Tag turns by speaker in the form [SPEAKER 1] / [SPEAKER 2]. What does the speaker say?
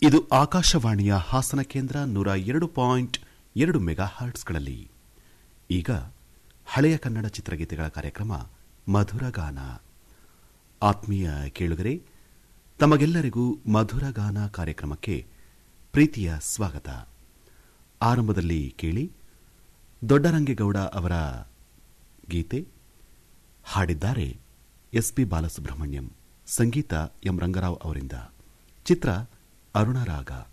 [SPEAKER 1] ಇದು ಆಕಾಶವಾಣಿಯ ಹಾಸನ ಕೇಂದ್ರ ನೂರ ಎರಡು ಪಾಯಿಂಟ್ ಎರಡು ಮೆಗಾ ಹರ್ಟ್ಸ್ಗಳಲ್ಲಿ ಈಗ ಹಳೆಯ ಕನ್ನಡ ಚಿತ್ರಗೀತೆಗಳ ಕಾರ್ಯಕ್ರಮ ಮಧುರಗಾನ ಆತ್ಮೀಯ ಕೇಳುಗರೆ ತಮಗೆಲ್ಲರಿಗೂ ಮಧುರಗಾನ ಕಾರ್ಯಕ್ರಮಕ್ಕೆ ಪ್ರೀತಿಯ ಸ್ವಾಗತ ಆರಂಭದಲ್ಲಿ ಕೇಳಿ ದೊಡ್ಡರಂಗೇಗೌಡ ಅವರ ಗೀತೆ ಹಾಡಿದ್ದಾರೆ ಎಸ್ಪಿ ಬಾಲಸುಬ್ರಹ್ಮಣ್ಯಂ ಸಂಗೀತ ಎಂ ರಂಗರಾವ್ ಅವರಿಂದ ಚಿತ್ರ ಅರುಣರಾಗ